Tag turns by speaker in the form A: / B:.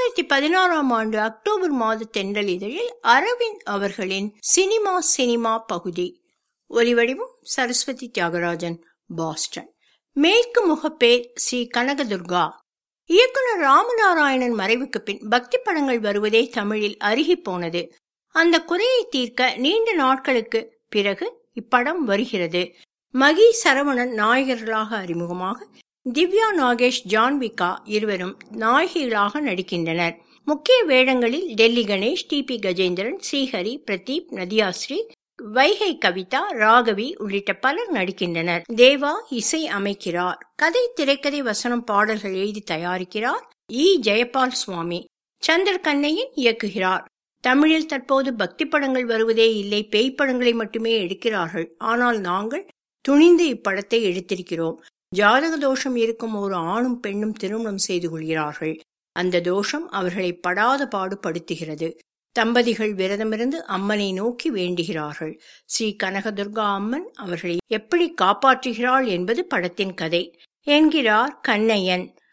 A: இரண்டாயிரத்தி பதினாறாம் ஆண்டு அக்டோபர் மாத தென்றல் இதழில் அரவிந்த் அவர்களின் சினிமா சினிமா பகுதி ஒலிவடிவம் சரஸ்வதி தியாகராஜன் பாஸ்டன் மேற்கு முகப்பேர் ஸ்ரீ கனகதுர்கா இயக்குனர் ராமநாராயணன் மறைவுக்கு பின் பக்தி படங்கள் வருவதே தமிழில் அருகி போனது அந்த குறையை தீர்க்க நீண்ட நாட்களுக்கு பிறகு இப்படம் வருகிறது மகி சரவணன் நாயகர்களாக அறிமுகமாக திவ்யா நாகேஷ் ஜான்விகா இருவரும் நாயகிகளாக நடிக்கின்றனர் முக்கிய வேடங்களில் டெல்லி கணேஷ் டி பி கஜேந்திரன் ஸ்ரீஹரி பிரதீப் நதியாஸ்ரீ வைகை கவிதா ராகவி உள்ளிட்ட பலர் நடிக்கின்றனர் தேவா இசை அமைக்கிறார் கதை திரைக்கதை வசனம் பாடல்கள் எழுதி தயாரிக்கிறார் இ ஜெயபால் சுவாமி சந்தர் கண்ணையன் இயக்குகிறார் தமிழில் தற்போது பக்தி படங்கள் வருவதே இல்லை பேய் படங்களை மட்டுமே எடுக்கிறார்கள் ஆனால் நாங்கள் துணிந்து இப்படத்தை எடுத்திருக்கிறோம் ஜாதக தோஷம் இருக்கும் ஒரு ஆணும் பெண்ணும் திருமணம் செய்து கொள்கிறார்கள் அந்த தோஷம் அவர்களை படாத பாடுபடுத்துகிறது தம்பதிகள் விரதமிருந்து அம்மனை நோக்கி வேண்டுகிறார்கள் ஸ்ரீ கனகதுர்கா அம்மன் அவர்களை எப்படி காப்பாற்றுகிறாள் என்பது படத்தின் கதை என்கிறார் கண்ணையன்